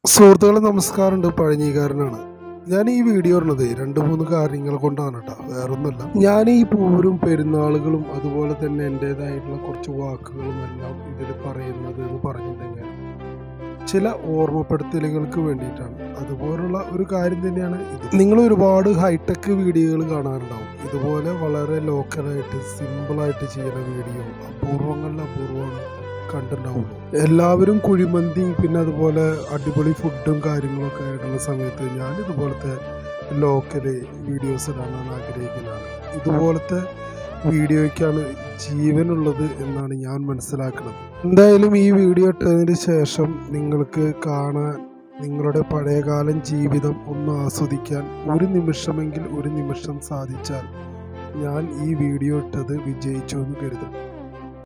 സുഹൃത്തുക്കളെ നമസ്കാരമുണ്ട് പഴഞ്ഞിക്കാരനാണ് ഞാൻ ഈ വീഡിയോ ഇടുന്നത് രണ്ട് മൂന്ന് കാര്യങ്ങൾ കൊണ്ടാണ് കേട്ടോ വേറൊന്നുമല്ല ഞാൻ ഈ പൂരും പെരുന്നാളുകളും അതുപോലെ തന്നെ എൻ്റെതായിട്ടുള്ള കുറച്ച് വാക്കുകളും എല്ലാം ഇതിൽ പറയുന്നത് എന്ന് പറഞ്ഞിട്ടുണ്ടെങ്കിൽ ചില ഓർമ്മപ്പെടുത്തലുകൾക്ക് വേണ്ടിയിട്ടാണ് അതുപോലുള്ള ഒരു കാര്യം തന്നെയാണ് ഇത് നിങ്ങൾ ഒരുപാട് ഹൈടെക് വീഡിയോകൾ കാണാറുണ്ടാവും ഇതുപോലെ വളരെ ലോക്കലായിട്ട് സിമ്പിളായിട്ട് ചെയ്യുന്ന വീഡിയോ അപൂർവങ്ങളിൽ അപൂർവമാണ് കണ്ടിട്ടുണ്ടാവുള്ളൂ എല്ലാവരും കുഴിമന്തിയും പിന്നെ അതുപോലെ അടിപൊളി ഫുഡും കാര്യങ്ങളൊക്കെ ആയിട്ടുള്ള സമയത്ത് ഞാൻ ഇതുപോലത്തെ ലോക്കൽ വീഡിയോസ് ഇടാനാണ് ആഗ്രഹിക്കുന്നതാണ് ഇതുപോലത്തെ വീഡിയോയ്ക്കാണ് ജീവനുള്ളത് എന്നാണ് ഞാൻ മനസ്സിലാക്കുന്നത് എന്തായാലും ഈ വീഡിയോ ഇട്ടതിന് ശേഷം നിങ്ങൾക്ക് കാണാൻ നിങ്ങളുടെ പഴയകാലം ജീവിതം ഒന്ന് ആസ്വദിക്കാൻ ഒരു നിമിഷമെങ്കിൽ ഒരു നിമിഷം സാധിച്ചാൽ ഞാൻ ഈ വീഡിയോ ഇട്ടത് വിജയിച്ചു എന്ന് കരുതും